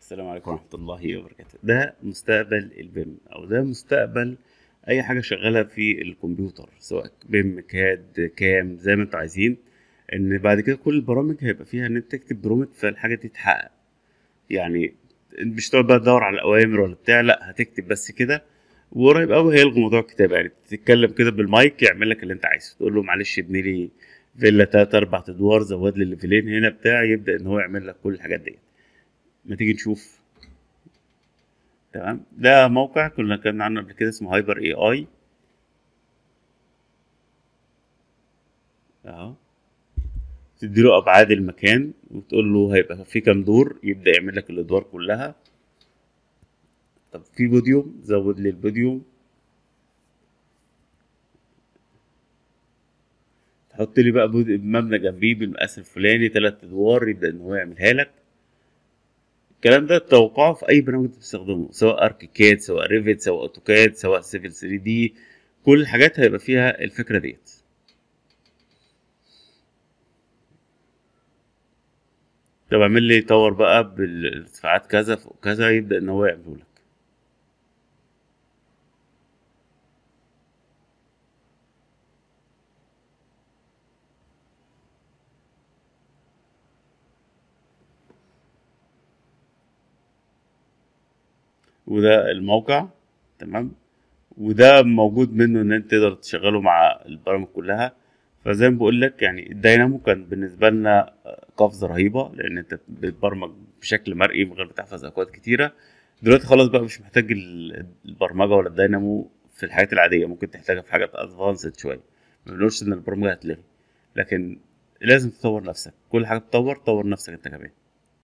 السلام عليكم ورحمة الله وبركاته ده مستقبل البيم أو ده مستقبل أي حاجة شغالة في الكمبيوتر سواء بيم كاد كام زي ما انتوا عايزين إن بعد كده كل البرامج هيبقى فيها إن أنت تكتب برومت فالحاجة دي تتحقق يعني مش تقعد بقى تدور على الأوامر ولا بتاع لأ هتكتب بس كده وقريب أوي هيلغوا موضوع الكتابة يعني تتكلم كده بالمايك يعمل لك اللي أنت عايزه تقول له معلش ابني لي فيلا تلات أربع أدوار زود لي الليفلين هنا بتاع يبدأ إن هو يعمل لك كل الحاجات دي ما تيجي نشوف تمام ده موقع كنا اتكلمنا عنه قبل كده اسمه هايبر اي اي اهو تديله ابعاد المكان وتقول له هيبقى في كام دور يبدا يعمل لك الادوار كلها طب في بوديوم زود لي البوديوم تحط لي بقى بود- مبنى جنبيه بالمقاس الفلاني تلات ادوار يبدا ان هو يعملها لك الكلام ده توقعه في اي برنامج انت بتستخدمه سواء اركيكاد سواء ريفيت سواء اوتوكاد سواء سيفل 3 دي كل الحاجات هيبقى فيها الفكره ديت طب اعمل لي تاور بقى بالارتفاعات كذا فوق كذا يبدا ان هو يعمله لك وده الموقع تمام وده موجود منه ان انت تقدر تشغله مع البرامج كلها فزي ما بقول لك يعني الداينامو كان بالنسبه لنا قفزه رهيبه لان انت بتبرمج بشكل مرئي من غير ما تحفظ اكواد كتيره دلوقتي خلاص بقى مش محتاج ال- البرمجه ولا الداينامو في الحاجات العاديه ممكن تحتاجها في حاجات ادفانسد شويه ما بنقولش ان البرمجه هتلغي لكن لازم تطور نفسك كل حاجه تطور طور نفسك انت كمان